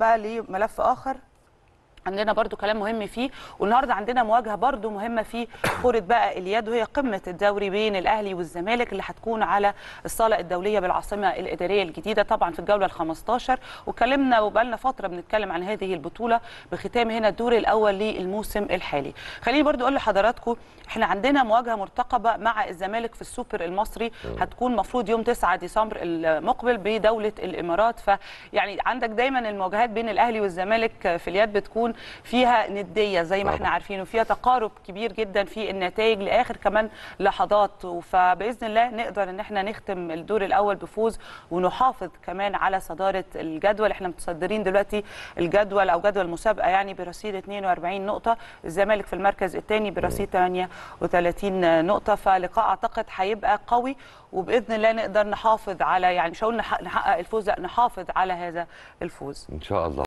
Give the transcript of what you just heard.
بقى لملف اخر عندنا برضو كلام مهم فيه والنهارده عندنا مواجهه برضو مهمه في كره بقى اليد وهي قمه الدوري بين الاهلي والزمالك اللي هتكون على الصاله الدوليه بالعاصمه الاداريه الجديده طبعا في الجوله ال15 واتكلمنا وبقالنا فتره بنتكلم عن هذه البطوله بختام هنا الدور الاول للموسم الحالي خليني برضو اقول لحضراتكم احنا عندنا مواجهه مرتقبه مع الزمالك في السوبر المصري هتكون مفروض يوم 9 ديسمبر المقبل بدوله الامارات فيعني عندك دايما المواجهات بين الاهلي والزمالك في اليد بتكون فيها نديه زي ما احنا عارفين وفيها تقارب كبير جدا في النتائج لاخر كمان لحظات فباذن الله نقدر ان احنا نختم الدور الاول بفوز ونحافظ كمان على صداره الجدول احنا متصدرين دلوقتي الجدول او جدول المسابقه يعني برصيد 42 نقطه الزمالك في المركز الثاني برصيد 38 نقطه فلقاء اعتقد هيبقى قوي وباذن الله نقدر نحافظ على يعني مش هقول نحقق الفوز لا نحافظ على هذا الفوز ان شاء الله